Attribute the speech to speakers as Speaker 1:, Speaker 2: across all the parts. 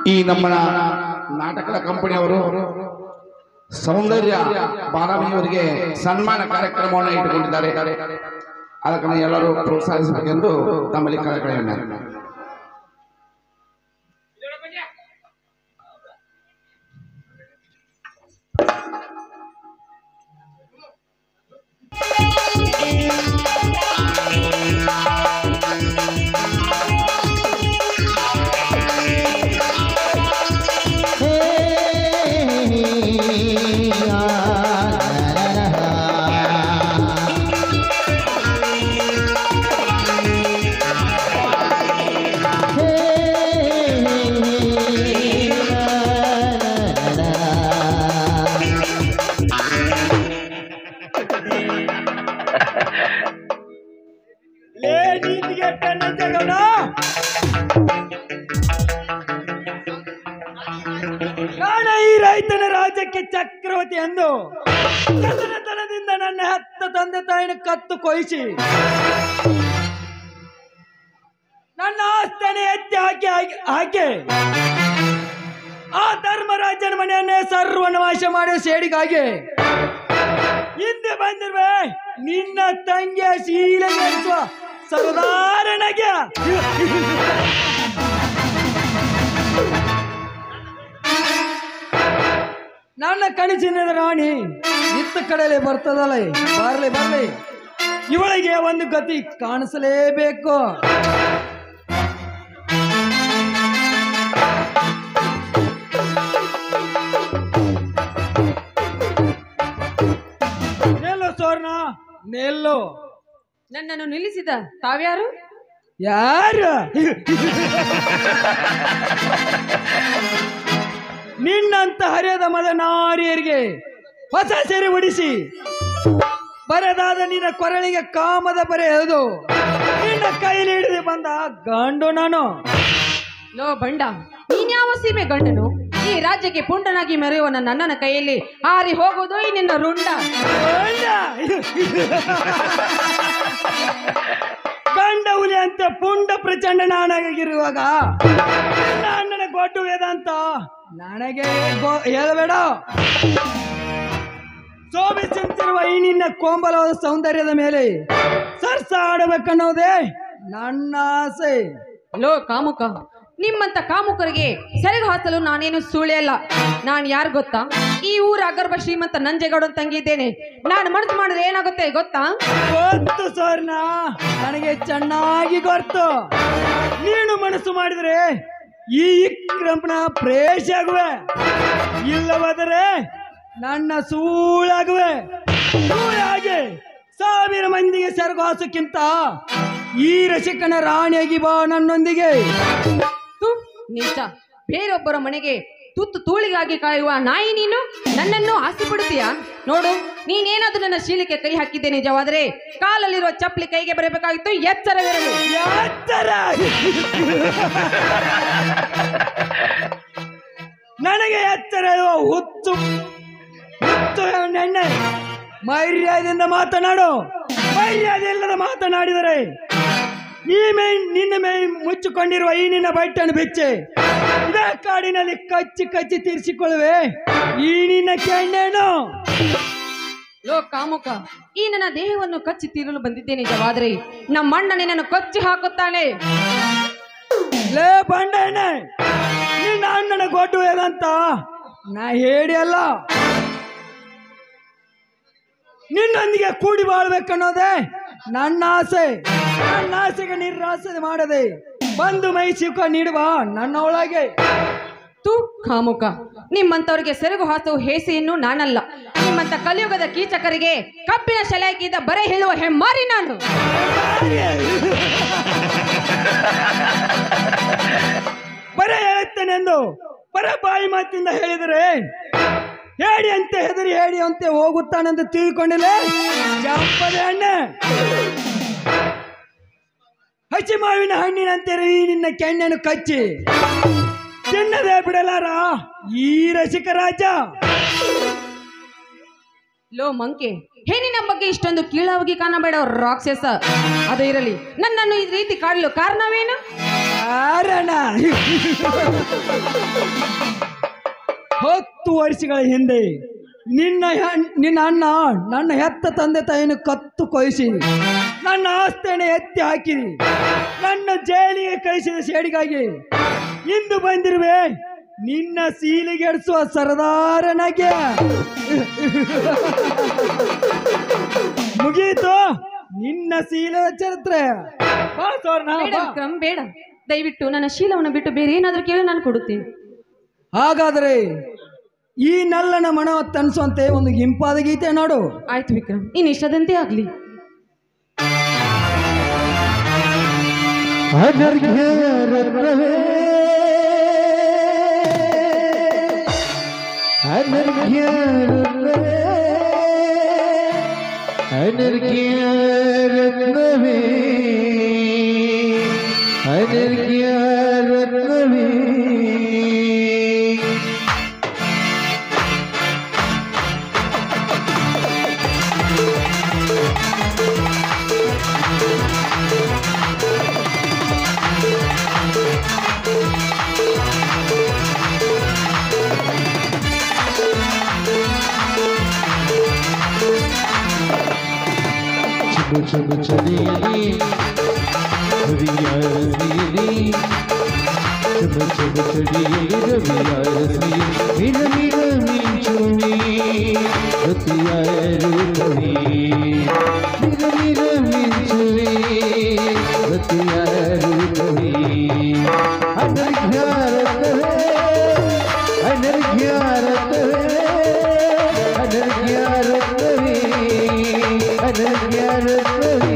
Speaker 1: ಈ ನಮ್ಮ ನಾಟಕದ ಕಂಪನಿಯವರು ಸೌಂದರ್ಯ ಬಾಲವಿಯವರಿಗೆ ಸನ್ಮಾನ ಕಾರ್ಯಕ್ರಮವನ್ನು ಇಟ್ಟುಕೊಂಡಿದ್ದಾರೆ ಅದಕ್ಕೆ ಎಲ್ಲರೂ ಪ್ರೋತ್ಸಾಹಿಸಬೇಕೆಂದು ತಮ್ಮಲ್ಲಿ ಕಳಕಳಿಯನ್ನು
Speaker 2: ಲೇ ನೀತಿಗೆ ಟನ್ನ ಜಗಣ ನಾನ ಈ ರೈತನ ರಾಜ್ಯಕ್ಕೆ ಚಕ್ರವರ್ತಿ ಎಂದು ತನದಿಂದ ನನ್ನ ಹತ್ತ ತಂದೆ ತಾಯಿನ ಕತ್ತು ಕೊಯಿಸಿ ನನ್ನ ಆಸ್ತನೆ ಎತ್ತಿ ಹಾಕಿ ಹಾಕಿ- ಹಾಕಿ ಆ ಧರ್ಮರಾಜನ ಮನೆಯನ್ನೇ ಸರ್ವನಾಶ ಮಾಡಿ ಸೇಡಿಗಾಗಿ ಹಿಂದೆ ಬಂದಿರುವೆ ನಿನ್ನ ತಂಗಿಯ ಶೀಲ ನಡೆಸುವ ಸರ್ದಾರನಿಗೆ ನನ್ನ ಕನಸಿನ ರಾಣಿ ಇತ್ತ ಕಡೆಯಲ್ಲಿ ಬರ್ತದಲ್ಲ ಬರ್ಲಿ ಬರ್ಲಿ ಇವಳಿಗೆ ಒಂದು ಗತಿ ಕಾಣಿಸಲೇಬೇಕು ನೆಲ್ಲು ಸೋರ್ಣ ನೆಲ್ಲು
Speaker 3: ನನ್ನನ್ನು ನಿಲ್ಲಿಸಿದ ತಾವ್ಯಾರು
Speaker 2: ಯಾರು ನಿನ್ನಂತ ಹರಿಯದ ಮದ ನಾರಿಯರಿಗೆ ಹೊಸ ಸೆರೆ ಉಡಿಸಿ ಬರದಾದ ನಿನ್ನ ಕೊರಳಿಗೆ ಕಾಮದ ಬರೆ ಎಳೆದು ನಿನ್ನ ಕೈಲಿ ಹಿಡಿದು ಬಂದ ಗಂಡು ನಾನು
Speaker 3: ಲೋ ಬಂಡ ನೀನ್ಯಾವ ಸೀಮೆ ಗಂಡನು ಈ ರಾಜ್ಯಕ್ಕೆ ಪುಂಡನಾಗಿ ಮೆರೆಯುವ ನನ್ನ ಅಣ್ಣನ ಕೈಯಲ್ಲಿ ಹಾರಿ ಹೋಗುವುದು ಈ ನಿನ್ನ ರುಂಡ
Speaker 2: ಗಂಡ ಗಂಡ ಹುಲಿ ಅಂತ ಪುಂಡ ಪ್ರಚಂಡ ನಾನಾಗಿರುವಾಗ ನನ್ನ ಅಣ್ಣನ ಗೊಡ್ಡು ವೇದಾಂತ ನನಗೆ ಗೊ- ಹೇಳಬೇಡ ಶೋಭಿಸುತ್ತಿರುವ ಈ ನಿನ್ನ ಕೋಂಬಲವಾದ ಸೌಂದರ್ಯದ ಮೇಲೆ ಸರ್ಸ ಆಡಬೇಕನ್ನೋದೇ ನನ್ನ ಆಸೆ
Speaker 3: ಲೋ ಕಾಮುಕ ನಿಮ್ಮಂತ ಕಾಮುಕರಿಗೆ ಸೆರೆಗೆ ಹಾಸಲು ನಾನೇನು ಸುಳ್ಳೆ ಅಲ್ಲ ನಾನು ಯಾರು ಗೊತ್ತಾ ಈ ಊರ ಅಗರ್ಭ ಶ್ರೀಮಂತ ನಂಜೇಗೌಡನ್ ತಂಗಿದ್ದೇನೆ ನಾನು ಮನಸ್ಸು ಮಾಡಿದ್ರೆ ಏನಾಗುತ್ತೆ ಗೊತ್ತಾ
Speaker 2: ಗೊತ್ತು ಸ್ವರ್ಣ ನನಗೆ ಚೆನ್ನಾಗಿ ಗೊತ್ತು ನೀನು ಮನಸ್ಸು ಮಾಡಿದ್ರೆ ಈ ವಿಕ್ರಮನ ಪ್ರೇಷ ಆಗುವೆ ಇಲ್ಲವಾದರೆ ನನ್ನ ಸೂಳಾಗುವೆ ಸೂಳಾಗಿ ಸಾವಿರ ಮಂದಿಗೆ ಸೆರಗಾಸಕ್ಕಿಂತ ಈ ರಸಿಕನ ರಾಣಿಯಾಗಿ ಬಾ ನನ್ನೊಂದಿಗೆ
Speaker 3: ತು ನಿಜ ಬೇರೊಬ್ಬರ ಮನೆಗೆ ತುತ್ತು ತೂಳಿಗಾಗಿ ಕಾಯುವ ನಾಯಿ ನೀನು ನನ್ನನ್ನು ಆಸೆ ಪಡುತ್ತೀಯಾ ನೋಡು ನೀನೇನಾದ್ರೂ ನನ್ನ ಶೀಲಕ್ಕೆ ಕೈ ಹಾಕಿದ್ದೆ ನಿಜವಾದರೆ ಕಾಲಲ್ಲಿರುವ ಚಪ್ಪಲಿ ಕೈಗೆ ಬರಬೇಕಾಗಿತ್ತು ಎಚ್ಚರವಿರಲಿ
Speaker 2: ಯಾತರ ನನಗೆ ಎತ್ತರ ಇರುವ ಹುಚ್ಚು ಹುಚ್ಚು ನೆನ್ನೆ ಮರ್ಯಾದೆಯಿಂದ ಮಾತನಾಡು ಮರ್ಯಾದೆ ಇಲ್ಲದ ಮಾತನಾಡಿದರೆ ಈ ಮೇ ನಿನ್ನ ಮೇ ಮುಚ್ಚಿಕೊಂಡಿರುವ ಈ ನಿನ್ನ ಬಟ್ಟನ್ನು ಬಿಚ್ಚಿ ಇದೇ ಕಾಡಿನಲ್ಲಿ ಕಚ್ಚಿ ಕಚ್ಚಿ ತೀರಿಸಿಕೊಳ್ಳುವೆ ಈ ನಿನ್ನ ಕೆಣ್ಣೇನು
Speaker 3: ಲೋ ಕಾಮುಕ ಈ ನನ್ನ ದೇಹವನ್ನು ಕಚ್ಚಿ ತೀರಲು ಬಂದಿದ್ದೆ ನಿಜವಾದರೆ ನಮ್ಮ ಅಣ್ಣ ನಿನ್ನನ್ನು ಕಚ್ಚಿ ಹಾಕುತ್ತಾನೆ
Speaker 2: ಲೇ ಬಂಡೇನೆ ನಿನ್ನ ಅಣ್ಣನ ಗೊಡ್ಡು ಏನಂತ ನಾ ಹೇಳಿ ಅಲ್ಲ ನಿನ್ನೊಂದಿಗೆ ಕೂಡಿ ಬಾಳ್ಬೇಕನ್ನೋದೇ ನನ್ನ ಆಸೆ ನನ್ನ ಆಸೆಗೆ ನಿರಾಸೆ ಮಾಡದೆ ಬಂದು ಮೈ ಸುಖ ನೀಡುವ ನನ್ನ ಒಳಗೆ
Speaker 3: ತು ಕಾಮುಕ ನಿಮ್ಮಂತವರಿಗೆ ಸೆರಗು ಹಾಸುವ ಹೇಸಿಯನ್ನು ನಾನಲ್ಲ ನಿಮ್ಮಂತ ಕಲಿಯುಗದ ಕೀಚಕರಿಗೆ ಕಬ್ಬಿನ ಶಲಾಕಿಯಿಂದ ಬರೆ ಹೇಳುವ ಹೆಮ್ಮಾರಿ ನಾನು
Speaker 2: ಬರ ಹೇಳುತ್ತೇನೆಂದು ಬರ ಬಾಯಿ ಮಾತಿಂದ ಹೇಳಿದರೆ ಹೇಳಿ ಅಂತೆ ಹೆದರಿ ಹೇಳಿ ಅಂತೆ ಹೋಗುತ್ತಾನೆಂದು ತಿಳ್ಕೊಂಡಿಲ್ಲ ಚಂಪದೆ ಅಣ್ಣೆ ಹಸಿ ಮಾವಿನ ಹಣ್ಣಿನಂತೆ ಈ ನಿನ್ನ ಕೆಣ್ಣೆನು ಕಚ್ಚಿ ತಿನ್ನದೆ ಬಿಡಲಾರ ಈ ರಸಿಕ ರಾಜ
Speaker 3: ಲೋ ಮಂಕೆ ಹೆಣ್ಣಿನ ಬಗ್ಗೆ ಇಷ್ಟೊಂದು ಕೀಳಾಗಿ ಕಾಣಬೇಡ ರಾಕ್ಷಸ ಅದು ಇರಲಿ ನನ್ನನ್ನು ಈ ರೀತಿ ಕಾಡಲು ಕಾರಣವೇನು
Speaker 2: ಕಾರಣ ಹತ್ತು ವರ್ಷಗಳ ಹಿಂದೆ ನಿನ್ನ ಹೆಣ್- ನಿನ್ನ ಅಣ್ಣ ನನ್ನ ಹೆತ್ತ ತಂದೆ ತಾಯಿಯನ್ನು ಕತ್ತು ಕೊಯ್ಸಿ ನನ್ನ ಆಸ್ತಿಯನ್ನು ಎತ್ತಿ ಹಾಕಿರಿ ನನ್ನ ಜೈಲಿಗೆ ಕಳಿಸಿದ ಸೇಡಿಗಾಗಿ ಇಂದು ಬಂದಿರುವೆ ನಿನ್ನ ಸೀಲಿಗೆಡಿಸುವ ಸರದಾರನಾಗೆ ಮುಗೀತು ನಿನ್ನ ಶೀಲದ ಚರಿತ್ರೆ ಬಾ ಸೋರ್ಣ,
Speaker 3: ಬೇಡ
Speaker 2: ಬಾ.
Speaker 3: ವಿಕ್ರಮ್ ಬೇಡ ದಯವಿಟ್ಟು ನನ್ನ ಶೀಲವನ್ನು ಬಿಟ್ಟು ಬೇರೆ ಏನಾದರೂ ಕೇಳಿ ನಾನು ಕೊಡುತ್ತೇನೆ
Speaker 2: ಹಾಗಾದರೆ ಈ ನಲ್ಲನ ಮನ ತಣಿಸುವಂತೆ ಒಂದು ಇಂಪಾದ ಗೀತೆ ನೋಡು
Speaker 3: ಆಯ್ತು ವಿಕ್ರಮ್ ಇನ್ನು ಇಷ್ಟದಂತೆ ಆಗ್ಲಿ
Speaker 4: ಅನರ್ಘ್ಯ ರತ್ನವೇ ಅನರ್ಘ್ಯ ರತ್ನವೇ ಅನರ್ಘ್ಯ ರತ್ನವೇ ಅನರ್ಘ್ಯ ರತ್ನವೇ ಚುಬು ಚುಬು ಚಳಿಯಲಿ ರವಿಯಾರಸಿಯಲಿ ಚುಬು ಚುಬು ಚಳಿಯಲಿ ರವಿಯಾರಸಿಯಲಿ ಮಿರ ಮಿರ ಮಿಂಚುನಿ ರತಿಯಾರೂಪವಿ ಮಿರ ಮಿರ ಮಿಂಚುನಿ ರತಿಯಾರೂಪವಿ ಅನರ್ಘ್ಯಾರತವೇ ಅನರ್ಘ್ಯಾರತವೇ ಅನರ್ಘ್ಯಾರತವೇ ಅನರ್ಘ್ಯಾರತವೇ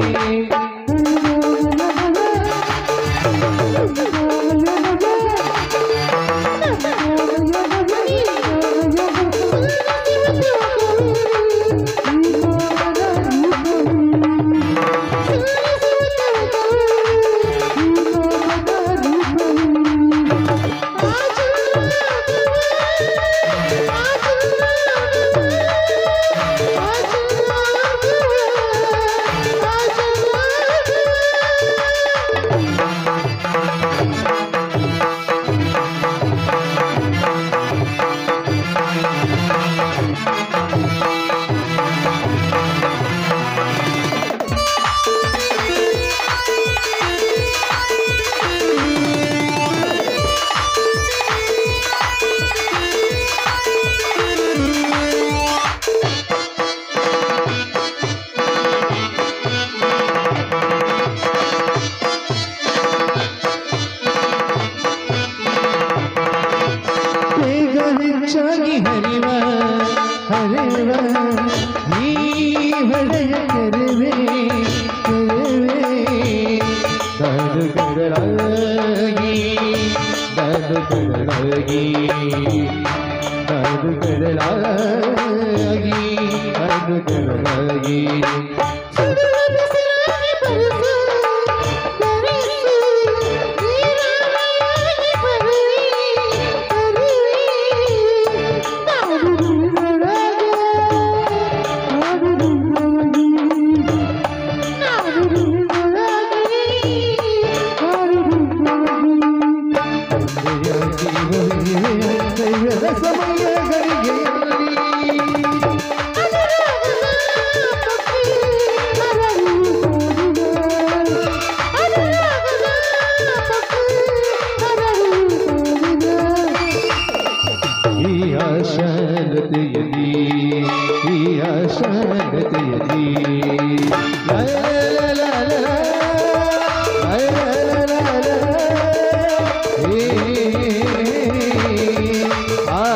Speaker 4: ಬೇಗ ಹೆಚ್ಚಾಗಿ ಹರಿವ ಹರಿವ ಈ ಹೊಳೆಯ ಕೆರವೆ ಕೆರವೆ ದಾರುಗಳಾಗಿ ದಾರುಗಳಾಗಿ ದಾರುಗಳಾಗಿ ದಾರುಗಳಾಗಿ ಸಮಯ ಗಳಿಗೆಯಲ್ಲಿ ಈ ಆಶಾಲತೆಯಲ್ಲಿ ಈ ಆಶಾಲತೆಯಲ್ಲಿ ಲಾ ಲಾ ಲಾ ಲಾ ಲಾ, ಲಾ ಲಾ ಲಾ ಲಾ ಲಾ, ಏ, ಆ,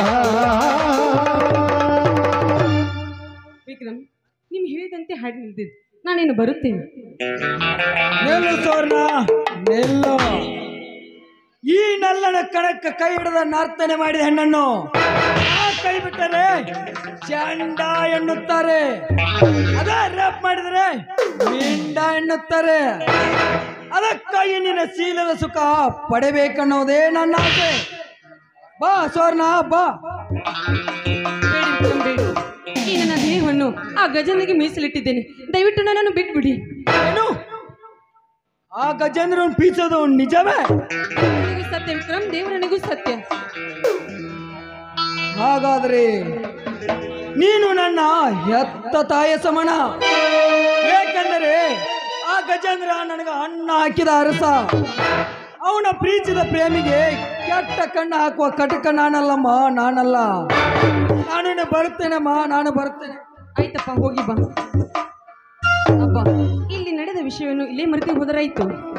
Speaker 3: ವಿಕ್ರಮ್ ನಿಮ್ ಹೇಳಿದಂತೆ ಹಾಡು ನಿಲ್ದಿದ್ದು ನಾನೇನು ಬರುತ್ತೇನೆ
Speaker 2: ನಿಲ್ಲು ಸೋರ್ಣ ನಿಲ್ಲು ಈ ನಲ್ಲನ ಕಣಕ್ಕ ಕೈ ಹಿಡಿದ ನರ್ತನೆ ಮಾಡಿದ ಹೆಣ್ಣನ್ನು ಆ ಕೈ ಬಿಟ್ಟರೆ ಚಂಡ ಎನ್ನುತ್ತಾರೆ ಅದೇ ರೇಪ್ ಮಾಡಿದರೆ ಮಿಂಡ ಎನ್ನುತ್ತಾರೆ ಅದಕ್ಕಾಗಿ ನಿನ್ನ ಶೀಲದ ಸುಖ ಪಡೆಬೇಕನ್ನೋದೇ ನನ್ನ ಆಸೆ ಬಾ ಸೋರ್ಣ ಬಾ
Speaker 3: ಬೇಡಿ ವಿಕ್ರಮ್ ಬೇಡಿ ಈ ನನ್ನ ದೇಹವನ್ನು ಆ ಗಜನಿಗೆ ಮೀಸಲಿಟ್ಟಿದ್ದೇನೆ ದಯವಿಟ್ಟು ನನ್ನನ್ನು ಬಿಟ್ಬಿಡಿ
Speaker 2: ಏನು ಆ ಗಜೇಂದ್ರನ್ ಪೀಸೋದು ನಿಜವೇ
Speaker 3: ದೇವರನಿಗೂ ಸತ್ಯ ವಿಕ್ರಮ್ ದೇವರನಿಗೂ ಸತ್ಯ
Speaker 2: ಹಾಗಾದ್ರೆ ನೀನು ನನ್ನ ಹೆತ್ತ ತಾಯ ಸಮಾನ ಏಕೆಂದರೆ ಆ ಗಜೇಂದ್ರ ನನಗ ಅನ್ನ ಹಾಕಿದ ಅರಸ ಅವನ ಪ್ರೀತಿಸಿದ ಪ್ರೇಮಿಗೆ ಕೆಟ್ಟ ಕಣ್ಣು ಹಾಕುವ ಕಟಕ ನಾನಲ್ಲಮ್ಮ ನಾನಲ್ಲ ನಾನು ಬರುತ್ತೇನಮ್ಮ ನಾನು ಬರುತ್ತೇನೆ
Speaker 3: ಆಯ್ತಪ್ಪ ಹೋಗಿ ಬಾ ಅಬ್ಬ ಇಲ್ಲಿ ನಡೆದ ವಿಷಯವನ್ನು ಇಲ್ಲೇ ಮರೆತು ಹೋದರಾಯ್ತು